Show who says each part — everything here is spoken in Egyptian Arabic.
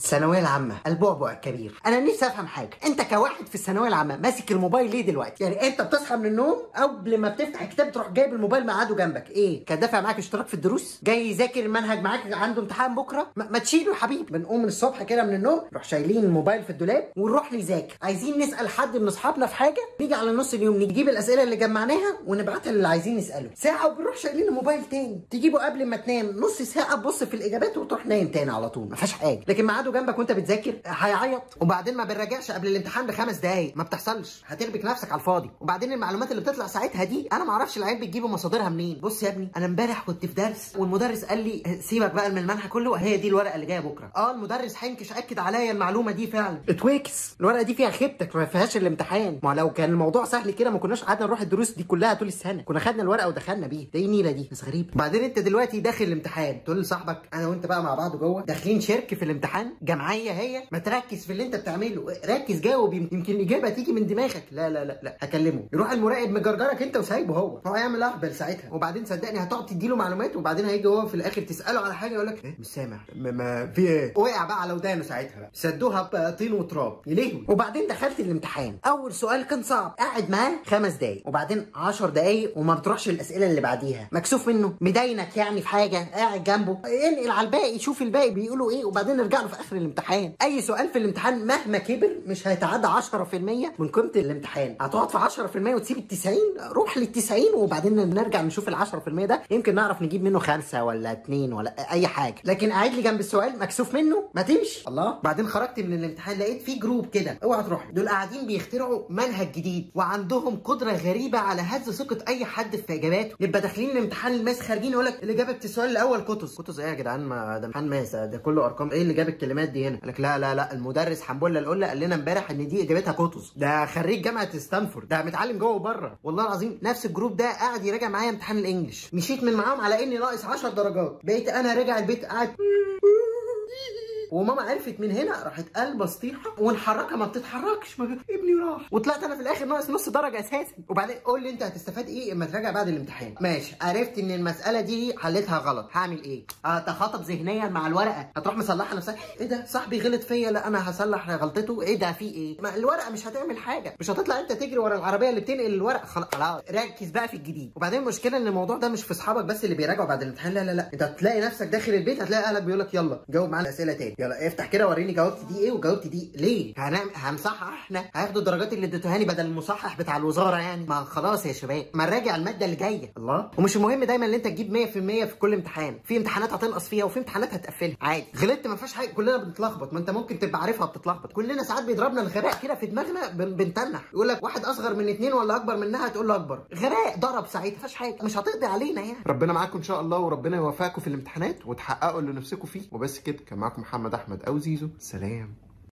Speaker 1: الثانويه العامه البعبع الكبير انا نفسي افهم حاجه انت كواحد في الثانويه العامه ماسك الموبايل ليه دلوقتي يعني انت بتصحى من النوم قبل ما بتفتح الكتاب تروح جايب الموبايل مقعده جنبك ايه كان دافع معاك اشتراك في الدروس جاي يذاكر المنهج معاك عنده امتحان بكره ما, ما تشيله يا حبيبي بنقوم من الصبح كده من النوم نروح شايلين الموبايل في الدولاب ونروح نذاكر عايزين نسال حد من اصحابنا في حاجه نيجي على نص اليوم نجيب الاسئله اللي جمعناها ونبعتها للي عايزين نساله ساعه وبنروح شايلين الموبايل تاني تجيبه قبل ما تنام نص ساعه تبص في الاجابات وتروح نايم تاني على طول ما فيهاش حاجه لكن ميعاده جنبك وانت بتذاكر هيعيط وبعدين ما بنراجعش قبل الامتحان بخمس دقايق ما بتحصلش هتربك نفسك على الفاضي وبعدين المعلومات اللي بتطلع ساعتها دي انا ما اعرفش العيال بتجيبوا مصادرها منين بص يا ابني انا امبارح كنت في درس والمدرس قال لي سيبك بقى من المنهج كله هي دي الورقه اللي جايه بكره اه المدرس هينكش اكد عليا المعلومه دي فعلا اتوكس الورقه دي فيها خيبتك ما فيهاش الامتحان ما لو كان الموضوع سهل كده ما كناش قعدنا نروح الدروس دي كلها طول السنه كنا خدنا الورقه ودخلنا بيها ده ايه النيله دي بس غريب بعدين انت دلوقتي داخل الامتحان تقول لصاحبك انا وانت بقى مع بعض جوه داخلين شرك في الامتحان جمعيه هي ما تركز في اللي انت بتعمله ركز جاوب يمكن الاجابه تيجي من دماغك لا لا لا لا هكلمه يروح المراقب مجرجرك انت وسايبه هو هو هيعمل اهبل ساعتها وبعدين صدقني هتقعد تديله معلومات وبعدين هيجي هو في الاخر تساله على حاجه يقول لك ايه مش سامع ما, ما في ايه وقع بقى على ودانه ساعتها بقى سدوها بطين وتراب ليه وبعدين دخلت الامتحان اول سؤال كان صعب قاعد معاه خمس دقايق وبعدين 10 دقايق وما بتروحش الاسئله اللي بعديها مكسوف منه مدينك يعني في حاجه قاعد جنبه انقل على الباقي شوف الباقي بيقولوا ايه وبعدين نرجع له في اخر الامتحان اي سؤال في الامتحان مهما كبر مش هيتعدى 10% من قيمه الامتحان هتقعد في 10% وتسيب ال 90 روح لل 90 وبعدين نرجع نشوف ال 10% ده يمكن نعرف نجيب منه خمسه ولا اتنين ولا اي حاجه لكن قاعد لي جنب السؤال مكسوف منه ما تمشي الله بعدين خرجت من الامتحان لقيت في جروب كده اوعى تروح دول قاعدين بيخترعوا منهج جديد وعندهم قدره غريبه على هز ثقه اي حد في اجاباته نبقى داخلين الامتحان الماس خارجين يقول لك الاجابه السؤال الاول كتس كتس ايه يا جدعان ما ده امتحان ماس ده كله ارقام ايه اللي جاب الكلمات دي هنا قال لك لا لا لا المدرس حنبله القله قال لنا امبارح ان دي اجابتها كتس ده خريج جامعه ستانفورد ده متعلم جوه وبره والله العظيم نفس الجروب ده قاعد يراجع معايا امتحان الانجليش مشيت من معاهم على اني ناقص 10 درجات بقيت انا راجع البيت قاعد وماما عرفت من هنا راحت قلبه سطيحه ونحركها ما بتتحركش ما ابني راح وطلعت انا في الاخر ناقص نص درجه اساسا وبعدين قول لي انت هتستفاد ايه اما تراجع بعد الامتحان ماشي عرفت ان المساله دي حلتها غلط هعمل ايه اتخاطب ذهنيا مع الورقه هتروح مصلحها نفسك ايه ده صاحبي غلط فيا لا انا هصلح غلطته ايه ده في ايه ما الورقه مش هتعمل حاجه مش هتطلع انت تجري ورا العربيه اللي بتنقل الورق خلاص ركز بقى في الجديد وبعدين المشكله ان الموضوع ده مش في اصحابك بس اللي بيراجعوا بعد الامتحان لا لا لا انت هتلاقي نفسك داخل البيت هتلاقي اهلك بيقول لك يلا جاوب معانا الاسئله تاني يلا افتح كده وريني جاوبت دي ايه وجاوبت دي ليه هنعمل هنصحح احنا هياخدوا الدرجات اللي اديتوهاني بدل المصحح بتاع الوزاره يعني ما خلاص يا شباب ما نراجع الماده اللي جايه الله ومش المهم دايما ان انت تجيب 100% في كل امتحان في امتحانات هتنقص فيها وفي امتحانات هتقفلها عادي غلطت ما فيهاش حاجه كلنا بنتلخبط ما انت ممكن تبقى عارفها بتتلخبط كلنا ساعات بيضربنا الغباء كده في دماغنا بن- بنتنح يقول لك واحد اصغر من اتنين ولا اكبر منها تقول له اكبر غباء ضرب ساعتها ما فيهاش حاجه مش هتقضي علينا يعني ربنا معاكم ان شاء الله وربنا يوفقكم في الامتحانات وتحققوا اللي نفسكم فيه وبس كده كان معاكم محمد احمد او زيزو سلام